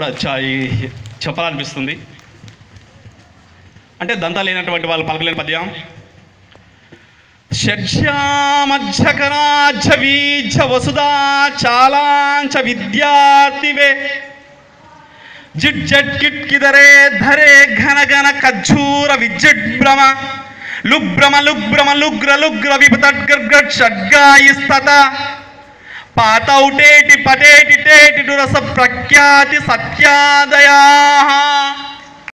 చ- ఈ- చెప్పాలనిపిస్తుంది అంటే దంతా లేనటువంటి వాళ్ళు పలకలేని పద్యం షడ్యామధ్యకరాజ వీజ వసుదా చాలాంచ విద్యార్థివే జిడ్జట్ కిట్కిదరే ధరే ఘన ఘన ఖజ్జూర విద్యుడ్భ్రమ లుభ్రమ లుగ్భ్రమ లుగ్ర లుగ్ర విపతడ్గర్గట్ షడ్గాయిస్తత పాతౌటేటి పటేటి టేటి రస ప్రఖ్యాతి సత్యాదయా